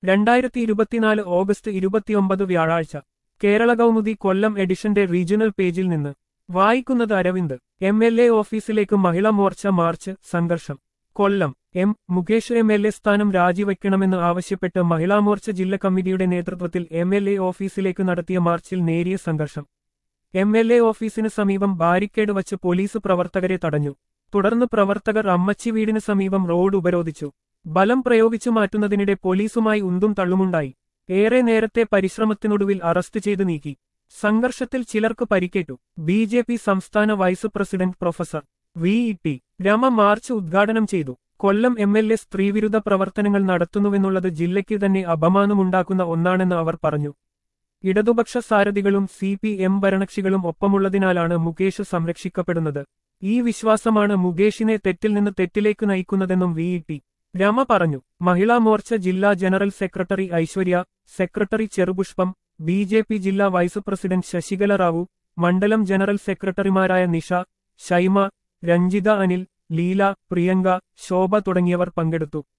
രണ്ടായിരത്തി ഇരുപത്തിനാല് ഓഗസ്റ്റ് ഇരുപത്തിയൊമ്പത് വ്യാഴാഴ്ച കേരള കൗമുദി കൊല്ലം എഡിഷന്റെ റീജിയണൽ പേജിൽ നിന്ന് വായിക്കുന്നത് അരവിന്ദ് എം എൽ എ ഓഫീസിലേക്ക് മഹിളാ മോർച്ച മാർച്ച് സംഘർഷം Kollam M Mukesh M L A സ്ഥാനം രാജിവെക്കണമെന്ന് ആവശ്യപ്പെട്ട് മഹിളാ മോർച്ച ജില്ലാ കമ്മിറ്റിയുടെ നേതൃത്വത്തിൽ എം എൽ എ ഓഫീസിലേക്ക് നടത്തിയ മാർച്ചിൽ നേരിയ സംഘർഷം എം എൽ എ ഓഫീസിന് സമീപം ബാരിക്കേഡ് വച്ച് പോലീസ് പ്രവർത്തകരെ തടഞ്ഞു തുടർന്ന് പ്രവർത്തകർ അമ്മച്ചി വീടിന് സമീപം റോഡ് ഉപരോധിച്ചു ബലം പ്രയോഗിച്ചു മാറ്റുന്നതിനിടെ പോലീസുമായി ഉന്തും തള്ളുമുണ്ടായി ഏറെ നേരത്തെ പരിശ്രമത്തിനൊടുവിൽ അറസ്റ്റ് ചെയ്ത് നീക്കി സംഘർഷത്തിൽ ചിലർക്ക് പരിക്കേറ്റു ബി ജെ പി സംസ്ഥാന vice president professor V E T Rama march ഉദ്ഘാടനം ചെയ്തു കൊല്ലം എം എൽ എ സ്ത്രീവിരുദ്ധ പ്രവർത്തനങ്ങൾ നടത്തുന്നുവെന്നുള്ളത് ജില്ലയ്ക്ക് തന്നെ അപമാനമുണ്ടാക്കുന്ന ഒന്നാണെന്ന് അവർ പറഞ്ഞു ഇടതുപക്ഷ സാരഥികളും സി പി എം ഭരണകക്ഷികളും ഒപ്പമുള്ളതിനാലാണ് മുകേഷ് സംരക്ഷിക്കപ്പെടുന്നത് ഈ വിശ്വാസമാണ് മുകേഷിനെ തെറ്റിൽ നിന്ന് തെറ്റിലേക്ക് നയിക്കുന്നതെന്നും വി ഇ ടി രമ പറഞ്ഞു മഹിളാ മോർച്ച ജില്ലാ general secretary Aishwarya secretary Cherupushpam B J P ജില്ലാ വൈസ് പ്രസിഡന്റ് ശശികല റാവു മണ്ഡലം ജനറൽ സെക്രട്ടറിമാരായ നിഷ ഷൈമ രഞ്ജിത അനിൽ ലീല പ്രിയങ്ക ശോഭ തുടങ്ങിയവർ പങ്കെടുത്തു